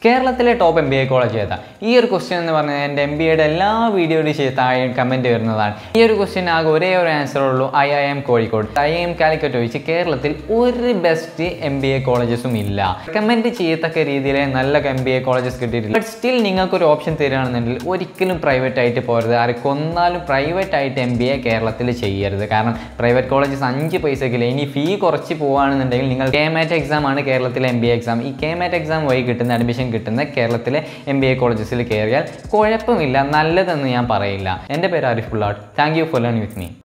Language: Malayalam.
കേരളത്തിലെ top M B A college ഏതാ ഈ ഒരു ക്വസ്റ്റ്യൻ എന്ന് പറഞ്ഞാൽ എൻ്റെ എം ബി എയുടെ എല്ലാ വീഡിയോയുടെ ചെയ്ത് താഴെ കമൻറ്റ് വരുന്നതാണ് ഈ ഒരു ക്വസ്റ്റ്യൻ ആകെ ഒരേ ഒരു ആൻസർ ഉള്ളൂ I I M Kozhikode I I M Calicut ഒഴിച്ച് കേരളത്തിൽ ഒരു ബെസ്റ്റ് എം ബി എ കോളേജസും ഇല്ല റെക്കമെൻഡ് ചെയ്യത്തക്ക രീതിയിലെ നല്ല എം ബി എ കോളേജസ് കിട്ടിയിട്ടില്ല ബട്ട് സ്റ്റിൽ നിങ്ങൾക്ക് ഒരു ഓപ്ഷൻ തരികയാണെന്നുണ്ടെങ്കിൽ ഒരിക്കലും പ്രൈവറ്റ് ആയിട്ട് പോകരുത് ആരെ കൊന്നാലും പ്രൈവറ്റ് ആയിട്ട് എം ബി എ കേരളത്തിൽ ചെയ്യരുത് കാരണം പ്രൈവറ്റ് കോളേജസ് അഞ്ച് പൈസക്കില്ല ഇനി ഫീ കുറച്ച് പോവുകയാണെന്നുണ്ടെങ്കിൽ നിങ്ങൾ കെ മാറ്റ് എക്സാം ആണ് കേരളത്തിലെ എം ബി എ എക്സാം ഈ കെ മാറ്റ് എക്സാം വഴി കിട്ടുന്ന അഡ്മിഷൻ കിട്ടുന്ന കേരളത്തിലെ എം ബി എ കോളേജസിൽ കയറിയാൽ കുഴപ്പമില്ല നല്ലതെന്ന് ഞാൻ പറയില്ല എൻ്റെ പേര് Arif Ullattu thank you for learn with me